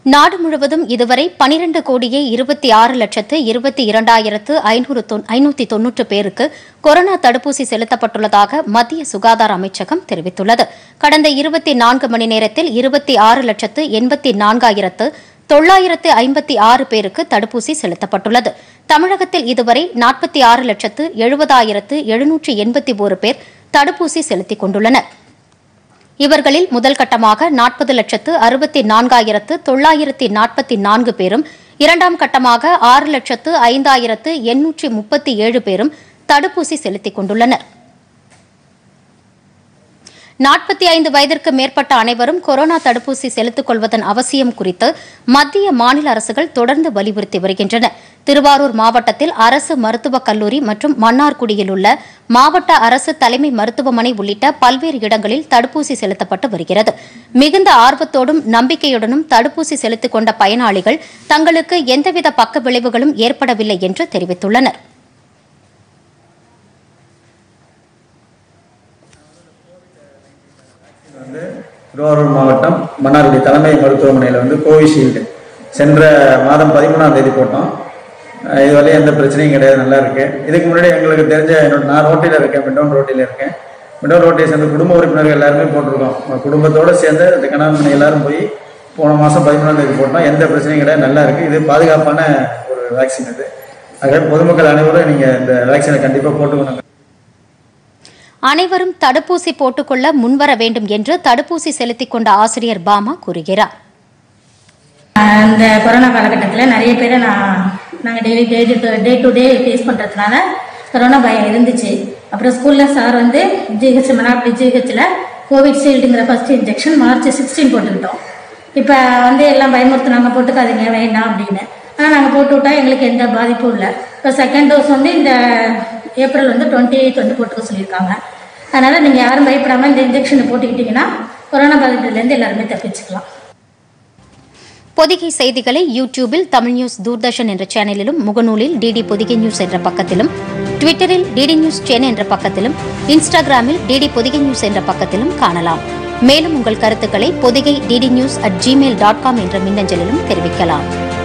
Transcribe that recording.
நாடு முழுவதும் இதுவரை பனிரண்டு கோடியே இருபத்தி ஆறு லட்சத்து இருபத்தி இரண்டாயிரத்து ஐநூறு ஐநூத்தி தொன்னூற்று பேருக்கு கொரோனா தடுப்பூசி செலுத்தப்பட்டுள்ளதாக மத்திய சுகாதார அமைச்சகம் தெரிவித்துள்ளது கடந்த இருபத்தி நான்கு மணி நேரத்தில் இருபத்தி ஆறு லட்சத்து எண்பத்தி நான்காயிரத்து தொள்ளாயிரத்து ஐம்பத்தி ஆறு பேருக்கு தடுப்பூசி செலுத்தப்பட்டுள்ளது தமிழகத்தில் இதுவரை நாற்பத்தி ஆறு லட்சத்து எழுபதாயிரத்து எழுநூற்று எண்பத்தி ஒரு பேர் தடுப்பூசி செலுத்திக் கொண்டுள்ளனா் இவர்களில் முதல் கட்டமாக நாற்பது லட்சத்து அறுபத்தி நான்காயிரத்து தொள்ளாயிரத்தி நாற்பத்தி நான்கு பேரும் இரண்டாம் கட்டமாக ஆறு லட்சத்து ஐந்தாயிரத்து எண்ணூற்றி முப்பத்தி ஏழு பேரும் தடுப்பூசி செலுத்திக் கொண்டுள்ளனா் நாற்பத்தி ஐந்து வயதிற்கு மேற்பட்ட அனைவரும் கொரோனா தடுப்பூசி செலுத்திக் கொள்வதன் அவசியம் குறித்து மத்திய மாநில அரசுகள் தொடர்ந்து வலியுறுத்தி வருகின்றன திருவாரூர் மாவட்டத்தில் அரசு மருத்துவக் கல்லூரி மற்றும் மன்னார்குடியில் உள்ள மாவட்ட அரசு தலைமை மருத்துவமனை உள்ளிட்ட பல்வேறு இடங்களில் தடுப்பூசி செலுத்தப்பட்டு வருகிறது மிகுந்த ஆர்வத்தோடும் நம்பிக்கையுடனும் தடுப்பூசி செலுத்திக் கொண்ட பயனாளிகள் தங்களுக்கு எந்தவித பக்க விளைவுகளும் ஏற்படவில்லை என்று தெரிவித்துள்ளனா் வந்து திருவாரூர் மாவட்டம் மன்னார்குடி தலைமை மருத்துவமனையில் வந்து கோவிஷீல்டு சென்ற மாதம் பதிமூணாம் தேதி போட்டோம் அஹ் இதுவரையும் எந்த பிரச்சனையும் கிடையாது நல்லா இருக்கு இதுக்கு முன்னாடி எங்களுக்கு தெரிஞ்ச என்னோட நான் ரோட்டில் இருக்கேன் மிட்டோன் ரோட்டில் இருக்கேன் மிட்டோன் ரோட்டில் சேர்ந்து குடும்ப உறுப்பினர்கள் எல்லாருமே போட்டிருக்கோம் நம்ம குடும்பத்தோடு சேர்ந்து இந்த கணவன் எல்லாரும் போய் போன மாதம் பதிமூணாம் தேதி போட்டோம் எந்த பிரச்சனையும் கிடையாது நல்லா இருக்கு இது பாதுகாப்பான ஒரு வேக்சின் இது ஆகவே பொதுமக்கள் அனைவரும் நீங்கள் இந்த வேக்சினை கண்டிப்பாக போட்டுக்கணும் அனைவரும் தடுப்பூசி போட்டுக்கொள்ள முன்வர வேண்டும் என்று தடுப்பூசி செலுத்திக் கொண்ட ஆசிரியர் பாமா கூறுகிறார் அந்த கொரோனா காலகட்டத்தில் நிறைய பேரை நான் நாங்கள் daily day day to day face பண்ணுறதுனால கொரோனா பயம் இருந்துச்சு அப்புறம் ஸ்கூலில் சார் வந்து ஜிஹெச் மனாப்பி ஜிஹெச்சில் கோவிட்ஷீல்டுங்கிற ஃபர்ஸ்ட் இன்ஜெக்ஷன் மார்ச் சிக்ஸ்டீன் போட்டுக்கிட்டோம் இப்போ வந்து எல்லாம் பயமுறுத்துனாங்க போட்டுக்காதீங்க வேண்டாம் அப்படின்னு ஆனால் நாங்கள் போட்டு விட்டா எங்களுக்கு எந்த பாதிப்பும் இல்லை இப்போ செகண்ட் டோஸ் வந்து இந்த ஏப்ரல் வந்து டுவெண்ட்டி எயிட் வந்து போட்டுக்க சொல்லியிருக்காங்க அதனால் நீங்கள் யாரும் பயப்படாமல் இந்த இன்ஜெக்ஷனை போட்டுக்கிட்டிங்கன்னா கொரோனா பாதிப்புலேருந்து எல்லாருமே தப்பிச்சுக்கலாம் பொதிகை செய்திகளை யூடியூபில் தமிழ் நியூஸ் தூர்தர்ஷன் என்ற சேனலிலும் முகநூலில் டிடி பொதிகை நியூஸ் என்ற பக்கத்திலும் ட்விட்டரில் டிடி நியூஸ் சென்னை என்ற பக்கத்திலும் இன்ஸ்டாகிராமில் டிடி பொதிகை நியூஸ் என்ற பக்கத்திலும் காணலாம் மேலும் உங்கள் கருத்துக்களை Podhigai DD news at Gmail dot com என்ற மின்னஞ்சலிலும் தெரிவிக்கலாம்